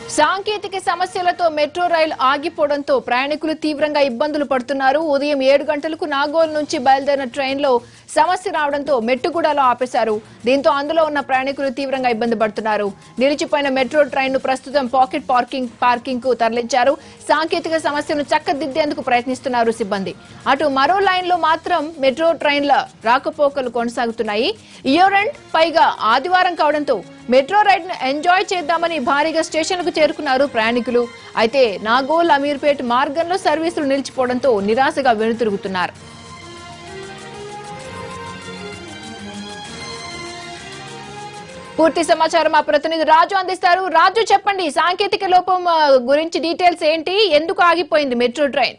సాంకేతిక సమస్యలతో మెట్రో రైలు ఆగిపోవడంతో ప్రయాణికులు తీవ్రంగా ఇబ్బందులు పడుతున్నారు ఉదయం ఏడు గంటలకు నాగోల్ నుంచి బయలుదేరిన ట్రైన్లో సమస్య రావడంతో మెట్టుగూడలో ఆపేశారు దీంతో అందులో ఉన్న ప్రయాణికులు తీవ్రంగా ఇబ్బంది పడుతున్నారు నిలిచిపోయిన మెట్రో ట్రైన్ ను ప్రస్తుతం పాకెట్ పార్కింగ్ పార్కింగ్ కు తరలించారు సాంకేతిక సమస్యను చక్కదిద్దేందుకు ప్రయత్నిస్తున్నారు సిబ్బంది అటు మరో లైన్ లో మాత్రం మెట్రో ట్రైన్ల రాకపోకలు కొనసాగుతున్నాయి ఇయోరెంట్ పైగా ఆదివారం కావడంతో మెట్రో రైడ్ ను ఎంజాయ్ చేద్దామని భారీగా స్టేషన్లకు చేరుకున్నారు ప్రయాణికులు అయితే నాగోల్ అమీర్పేట్ మార్గంలో సర్వీసులు నిలిచిపోవడంతో నిరాశగా వెనుతిరుగుతున్నారు పూర్తి సమాచారం మా ప్రతినిధి రాజు అందిస్తారు రాజు చెప్పండి సాంకేతిక లోపం ఆ, గురించి డీటెయిల్స్ ఏంటి ఎందుకు ఆగిపోయింది మెట్రో ట్రైన్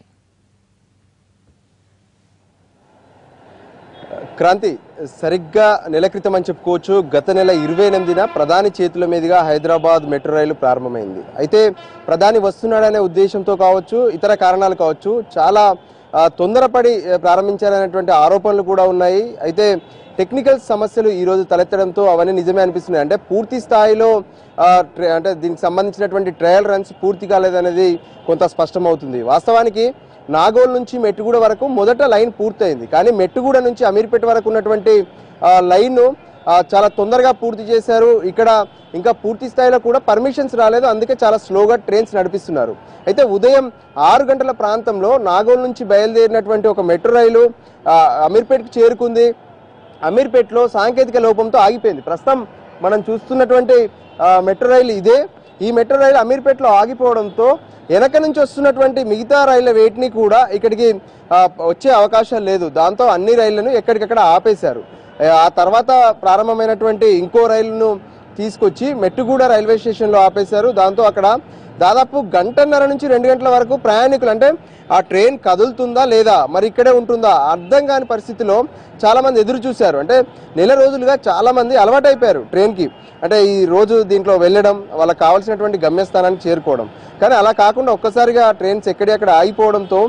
క్రాంతి సరిగ్గా నెల క్రితం అని చెప్పుకోవచ్చు గత నెల ఇరవై ఎనిమిదిన ప్రధాని చేతుల మీదుగా హైదరాబాద్ మెట్రో రైలు ప్రారంభమైంది అయితే ప్రధాని వస్తున్నాడనే ఉద్దేశంతో కావచ్చు ఇతర కారణాలు కావచ్చు చాలా ఆ, తొందరపడి ఆ, ప్రారంభించారనేటువంటి ఆరోపణలు కూడా ఉన్నాయి అయితే టెక్నికల్ సమస్యలు ఈ రోజు తలెత్తడంతో అవన్నీ నిజమే అనిపిస్తున్నాయి అంటే పూర్తి స్థాయిలో ఆ, ట్ర- అంటే దీనికి సంబంధించినటువంటి ట్రయల్ రన్స్ పూర్తి కాలేదనేది కొంత స్పష్టమవుతుంది వాస్తవానికి నాగోల్ నుంచి మెట్టుగూడ వరకు మొదట లైన్ పూర్తయింది కానీ మెట్టుగూడ నుంచి అమీర్పేట వరకు ఉన్నటువంటి ఆ, లైన్ ఆ, చాలా తొందరగా పూర్తి చేశారు ఇక్కడ ఇంకా పూర్తి స్థాయిలో కూడా పర్మిషన్స్ రాలేదు అందుకే చాలా స్లోగా ట్రైన్స్ నడిపిస్తున్నారు అయితే ఉదయం ఆరు గంటల ప్రాంతంలో నాగోల్ నుంచి బయలుదేరినటువంటి ఒక మెట్రో రైలు ఆ, అమీర్పేట్కి చేరుకుంది అమీర్పేట్లో సాంకేతిక లోపంతో ఆగిపోయింది ప్రస్తుతం మనం చూస్తున్నటువంటి ఆ, మెట్రో రైలు ఇదే ఈ మెట్రో రైలు అమీర్పేట్లో ఆగిపోవడంతో వెనక నుంచి వస్తున్నటువంటి మిగతా రైళ్ల వేటిని కూడా ఇక్కడికి ఆ, వచ్చే అవకాశం లేదు దాంతో అన్ని రైళ్లను ఎక్కడికక్కడ ఆపేశారు ఆ తర్వాత ప్రారంభమైనటువంటి ఇంకో రైలును తీసుకొచ్చి మెట్టుగూడ రైల్వే స్టేషన్లో ఆపేశారు దాంతో అక్కడ దాదాపు గంటన్నర నుంచి రెండు గంటల వరకు ప్రయాణికులు అంటే ఆ ట్రైన్ కదులుతుందా లేదా మరి ఇక్కడే ఉంటుందా అర్థం కాని పరిస్థితిలో చాలా మంది ఎదురు చూశారు అంటే నెల రోజులుగా చాలా మంది అలవాటైపోయారు ట్రైన్కి అంటే ఈ రోజు దీంట్లో వెళ్ళడం వాళ్ళకి కావాల్సినటువంటి గమ్యస్థానానికి చేరుకోవడం కానీ అలా కాకుండా ఒక్కసారిగా ట్రైన్స్ ఎక్కడెక్కడ ఆగిపోవడంతో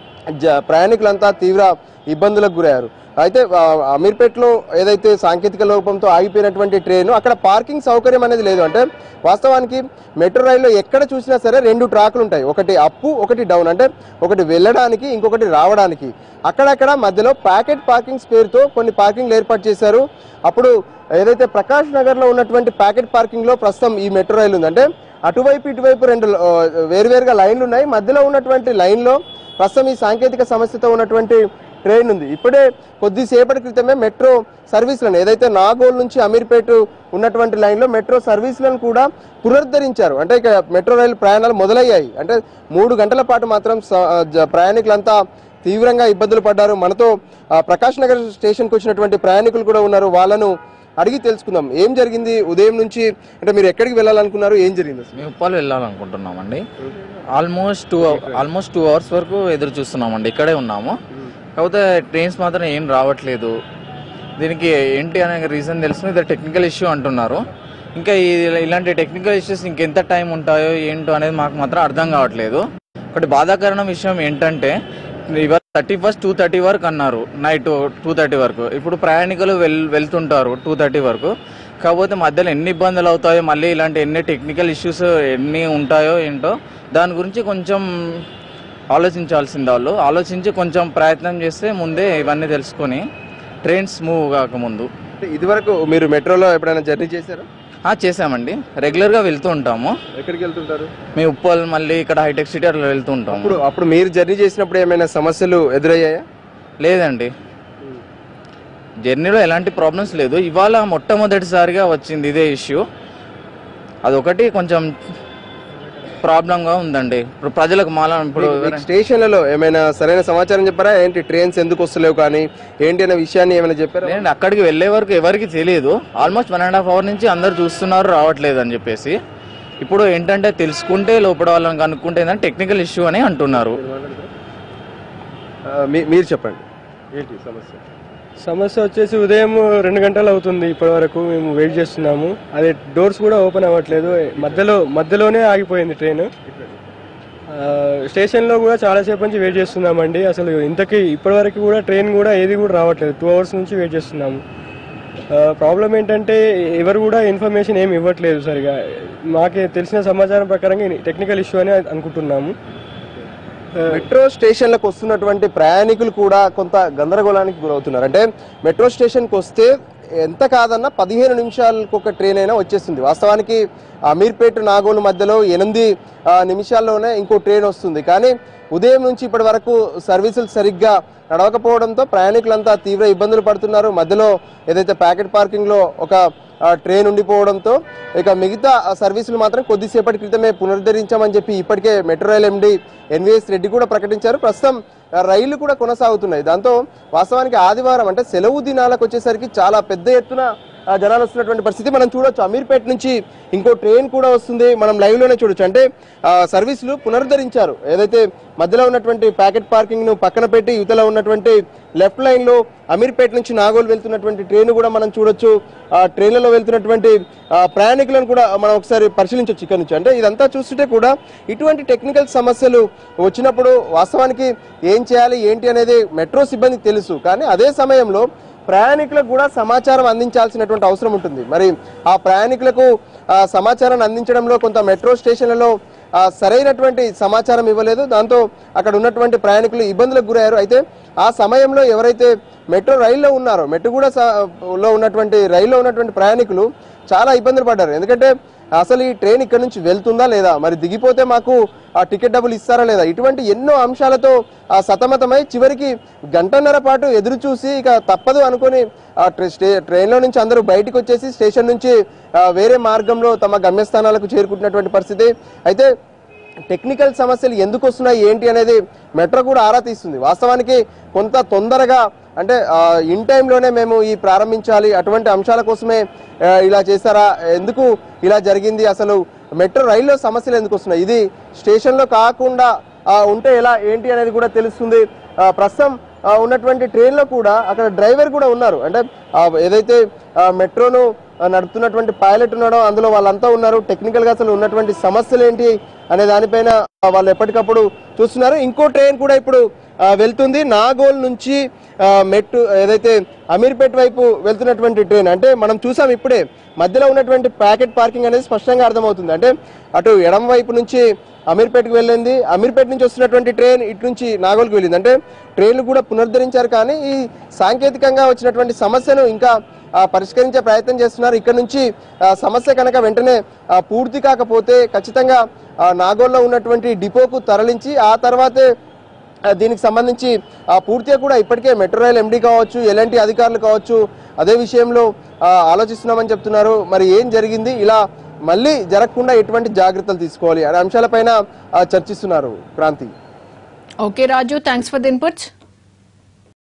జ- ప్రయాణికులంతా తీవ్ర ఇబ్బందులకు గురయ్యారు అయితే ఆ, అమీర్పేట్లో ఏదైతే సాంకేతిక లోపంతో ఆగిపోయినటువంటి ట్రైన్ అక్కడ పార్కింగ్ సౌకర్యం అనేది లేదు అంటే వాస్తవానికి మెట్రో రైల్లో ఎక్కడ చూసినా సరే రెండు ట్రాకులు ఉంటాయి ఒకటి అప్పు ఒకటి డౌన్ అంటే ఒకటి వెళ్ళడానికి ఇంకొకటి రావడానికి అక్కడక్కడ మధ్యలో ప్యాకెట్ పార్కింగ్స్ పేరుతో కొన్ని పార్కింగ్లు ఏర్పాటు చేశారు అప్పుడు ఏదైతే ప్రకాష్ నగర్ లో ఉన్నటువంటి ప్యాకెట్ పార్కింగ్ లో ప్రస్తుతం ఈ మెట్రో రైలు ఉంది అంటే అటువైపు ఇటువైపు రెండు ఆ, వేరువేరుగా లైన్లు ఉన్నాయి మధ్యలో ఉన్నటువంటి లైన్ లో ప్రస్తుతం ఈ సాంకేతిక సమస్యతో ఉన్నటువంటి ట్రైన్ ఉంది ఇప్పుడే కొద్దిసేపటి క్రితమే మెట్రో సర్వీసులను ఏదైతే నాగోల్ నుంచి అమీర్పేట ఉన్నటువంటి లైన్లో మెట్రో సర్వీసులను కూడా పునరుద్ధరించారు అంటే ఇక మెట్రో రైలు ప్రయాణాలు మొదలయ్యాయి అంటే మూడు గంటల పాటు మాత్రం స- జ- ప్రయాణికులంతా తీవ్రంగా ఇబ్బందులు పడ్డారు మనతో ఆ, ప్రకాష్ నగర్ స్టేషన్కి వచ్చినటువంటి ప్రయాణికులు కూడా ఉన్నారు వాళ్ళను అడిగి తెలుసుకుందాం ఏం జరిగింది ఉదయం నుంచి అంటే మీరు ఎక్కడికి వెళ్ళాలనుకున్నారు ఏం జరిగింది అసలు మేము ఉప్పాలు వెళ్ళాలనుకుంటున్నామండి almost two almost two hours వరకు ఎదురు చూస్తున్నామండి ఇక్కడే ఉన్నాము కాకపోతే ట్రైన్స్ మాత్రం ఏం రావట్లేదు దీనికి ఏంటి అనే రీజన్ తెలుసు ఇది టెక్నికల్ ఇష్యూ అంటున్నారు ఇంకా ఈ- ఇలాంటి టెక్నికల్ ఇష్యూస్ ఇంకెంత టైం ఉంటాయో ఏంటో అనేది మాకు మాత్రం అర్థం కావట్లేదు ఒకటి బాధాకరణ విషయం ఏంటంటే ఇవాళ థర్టీ ఫస్ట్ టూ థర్టీ వరకు అన్నారు నైట్ టూ థర్టీ వరకు ఇప్పుడు ప్రయాణికులు వెల్ వెళ్తుంటారు టూ థర్టీ వరకు కాకపోతే మధ్యలో ఎన్ని ఇబ్బందులు అవుతాయో మళ్ళీ ఇలాంటి ఎన్ని టెక్నికల్ ఇష్యూస్ ఎన్ని ఉంటాయో ఏంటో దాని గురించి కొంచెం ఆలోచించాల్సింది వాళ్ళు ఆలోచించి కొంచెం ప్రయత్నం చేస్తే ముందే ఇవన్నీ తెలుసుకొని ట్రైన్స్ మూవ్ కాకముందు అంటే ఇదివరకు మీరు మెట్రోలో ఎప్పుడైనా జర్నీ చేశారా ఆ, చేసామండి రెగ్యులర్గా వెళ్తూ ఉంటాము ఎక్కడికి వెళ్తుంటారు మేము ఉప్పల్ మళ్ళీ ఇక్కడ హైటెక్ సిటీ అట్లా వెళ్తూ ఉంటాము అప్పుడు అప్పుడు మీరు జర్నీ చేసినప్పుడు ఏమైనా సమస్యలు ఎదురయ్యాయా లేదండి జర్నీలో ఎలాంటి ప్రాబ్లమ్స్ లేదు ఇవాళ మొట్టమొదటిసారిగా వచ్చింది ఇదే ఇష్యూ అదొకటి కొంచెం ప్రాబ్లంగా ఉందండి ఇప్పుడు ప్రజలకు మాల ఇప్పుడు మీకు స్టేషన్లలో ఏమైనా సరైన సమాచారం చెప్పారా ఏంటి ట్రైన్స్ ఎందుకు వస్తలేవు కానీ ఏంటి అనే విషయాన్ని ఏమైనా చెప్పారా నేను అక్కడికి వెళ్ళే వరకు ఎవరికి తెలియదు almost one and half hour నుంచి అందరు చూస్తున్నారు రావట్లేదు అని చెప్పేసి ఇప్పుడు ఏంటంటే తెలుసుకుంటే లోపల వాళ్ళని కనుక్కుంటే ఏంటంటే టెక్నికల్ ఇష్యూ అని అంటున్నారు ఆ, మీ- మీరు చెప్పండి ఏంటి సమస్య సమస్య వచ్చేసి ఉదయం రెండు గంటలు అవుతుంది ఇప్పటి వరకు మేము వెయిట్ చేస్తున్నాము అదే డోర్స్ కూడా ఓపెన్ అవ్వట్లేదు మధ్యలో మధ్యలోనే ఆగిపోయింది ట్రైన్ స్టేషన్లో కూడా చాలాసేపు నుంచి వెయిట్ చేస్తున్నామండి అసలు ఇంతకీ ఇప్పటి వరకు కూడా ట్రైన్ కూడా ఏది కూడా రావట్లేదు టూ అవర్స్ నుంచి వెయిట్ చేస్తున్నాము ప్రాబ్లం ఏంటంటే ఎవరు కూడా ఇన్ఫర్మేషన్ ఏమి ఇవ్వట్లేదు సరిగా మాకే తెలిసిన సమాచారం ప్రకారంగా టెక్నికల్ ఇష్యూ అని అనుకుంటున్నాము మెట్రో స్టేషన్లకు వస్తున్నటువంటి ప్రయాణికులు కూడా కొంత గందరగోళానికి గురవుతున్నారు అంటే మెట్రో స్టేషన్కి వస్తే ఎంత కాదన్నా పదిహేను నిమిషాలకు ఒక ట్రైన్ అయినా వచ్చేస్తుంది వాస్తవానికి అమీర్పేట నాగోలు మధ్యలో ఎనిమిది ఆ, నిమిషాల్లోనే ఇంకో ట్రైన్ వస్తుంది కానీ ఉదయం నుంచి ఇప్పటి వరకు సర్వీసులు సరిగ్గా నడవకపోవడంతో ప్రయాణికులంతా తీవ్ర ఇబ్బందులు పడుతున్నారు మధ్యలో ఏదైతే ప్యాకెట్ పార్కింగ్లో ఒక ఆ, ట్రైన్ ఉండిపోవడంతో ఇక మిగతా ఆ సర్వీసులు మాత్రం కొద్దిసేపటి క్రితమే పునరుద్ధరించామని చెప్పి ఇప్పటికే metro rail MD NVS Reddy కూడా ప్రకటించారు ప్రస్తుతం ఆ, రైళ్లు కూడా కొనసాగుతున్నాయి దాంతో వాస్తవానికి ఆదివారం అంటే సెలవు దినాలకు వచ్చేసరికి చాలా పెద్ద ఎత్తున ఆ, జనాలు వస్తున్నటువంటి పరిస్థితి మనం చూడొచ్చు అమీర్పేట నుంచి ఇంకో ట్రైన్ కూడా వస్తుంది మనం లైవ్ లోనే చూడొచ్చు అంటే ఆ, సర్వీసులు పునరుద్ధరించారు ఏదైతే మధ్యలో ఉన్నటువంటి ప్యాకెట్ పార్కింగ్ ను పక్కన పెట్టి యువతలో ఉన్నటువంటి లెఫ్ట్ లైన్ లో అమీర్పేట నుంచి నాగోల్ వెళ్తున్నటువంటి ట్రైన్ కూడా మనం చూడొచ్చు ఆ ట్రైన్లలో వెళ్తున్నటువంటి ఆ, ప్రయాణికులను కూడా మనం ఒకసారి పరిశీలించవచ్చు ఇక్కడ నుంచి అంటే ఇదంతా చూస్తుంటే కూడా ఇటువంటి టెక్నికల్ సమస్యలు వచ్చినప్పుడు వాస్తవానికి ఏం చేయాలి ఏంటి అనేది మెట్రో సిబ్బందికి తెలుసు కానీ అదే సమయంలో ప్రయాణికులకు కూడా సమాచారం అందించాల్సినటువంటి అవసరం ఉంటుంది మరి ఆ ప్రయాణికులకు ఆ, సమాచారాన్ని అందించడంలో కొంత మెట్రో స్టేషన్లలో ఆ, సరైనటువంటి సమాచారం ఇవ్వలేదు దాంతో అక్కడ ఉన్నటువంటి ప్రయాణికులు ఇబ్బందులకు గురయ్యారు అయితే ఆ సమయంలో ఎవరైతే మెట్రో రైల్లో ఉన్నారో మెట్టుగూడ స- లో ఉన్నటువంటి రైల్లో ఉన్నటువంటి ప్రయాణికులు చాలా ఇబ్బందులు పడ్డారు ఎందుకంటే అసలు ఈ ట్రైన్ ఇక్కడ నుంచి వెళ్తుందా లేదా మరి దిగిపోతే మాకు ఆ టికెట్ డబ్బులు ఇస్తారా లేదా ఇటువంటి ఎన్నో అంశాలతో ఆ సతమతమై చివరికి గంటన్నర పాటు ఎదురు చూసి ఇక తప్పదు అనుకొని ఆ ట్రై- స్టే ట్రైన్లో నుంచి అందరూ బయటకు వచ్చేసి స్టేషన్ నుంచి ఆ, వేరే మార్గంలో తమ గమ్యస్థానాలకు చేరుకుంటున్నటువంటి పరిస్థితి అయితే టెక్నికల్ సమస్యలు ఎందుకు వస్తున్నాయి ఏంటి అనేది మెట్రో కూడా ఆరా తీస్తుంది వాస్తవానికి కొంత తొందరగా అంటే ఇన్ టైంలోనే మేము ఈ ప్రారంభించాలి అటువంటి అంశాల కోసమే ఆ, ఇలా చేస్తారా ఎందుకు ఇలా జరిగింది అసలు మెట్రో రైల్లో సమస్యలు ఎందుకు వస్తున్నాయి ఇది స్టేషన్లో కాకుండా ఆ, ఉంటే ఎలా ఏంటి అనేది కూడా తెలుస్తుంది ఆ, ప్రస్తుతం ఆ, ఉన్నటువంటి ట్రైన్లో కూడా అక్కడ డ్రైవర్ కూడా ఉన్నారు అంటే ఆ, ఏదైతే ఆ, మెట్రోను ఆ, నడుపుతున్నటువంటి పైలట్ ఉన్నాడో అందులో వాళ్ళంతా ఉన్నారు టెక్నికల్ గా అసలు ఉన్నటువంటి సమస్యలు ఏంటి అనే దానిపైన ఆ, వాళ్ళు ఎప్పటికప్పుడు చూస్తున్నారు ఇంకో ట్రైన్ కూడా ఇప్పుడు ఆ, వెళ్తుంది నాగోల్ నుంచి ఆ, మెట్టు ఏదైతే అమీర్పేట్ వైపు వెళ్తున్నటువంటి ట్రైన్ అంటే మనం చూసాం ఇప్పుడే మధ్యలో ఉన్నటువంటి ప్యాకెట్ పార్కింగ్ అనేది స్పష్టంగా అర్థమవుతుంది అంటే అటు ఎడమ వైపు నుంచి అమీర్పేట్కి వెళ్ళింది అమీర్పేట్ నుంచి వస్తున్నటువంటి ట్రైన్ ఇటు నుంచి నాగోల్కి వెళ్ళింది అంటే ట్రైన్లు కూడా పునరుద్ధరించారు కానీ ఈ సాంకేతికంగా వచ్చినటువంటి సమస్యను ఇంకా ఆ, పరిష్కరించే ప్రయత్నం చేస్తున్నారు ఇక్కడ నుంచి ఆ, సమస్య కనుక వెంటనే ఆ, పూర్తి కాకపోతే ఖచ్చితంగా ఆ, నాగోల్లో ఉన్నటువంటి డిపోకు తరలించి ఆ తర్వాతే ఆ, దీనికి సంబంధించి ఆ, పూర్తిగా కూడా ఇప్పటికే మెట్రో రైల్ ఎండీ కావచ్చు ఎలాంటి అధికారులు కావచ్చు అదే విషయంలో ఆ, ఆలోచిస్తున్నామని చెప్తున్నారు మరి ఏం జరిగింది ఇలా మళ్ళీ జరగకుండా ఎటువంటి జాగ్రత్తలు తీసుకోవాలి అనే అంశాలపైన ఆ, చర్చిస్తున్నారు Kranti okay Raju thanks for the inputs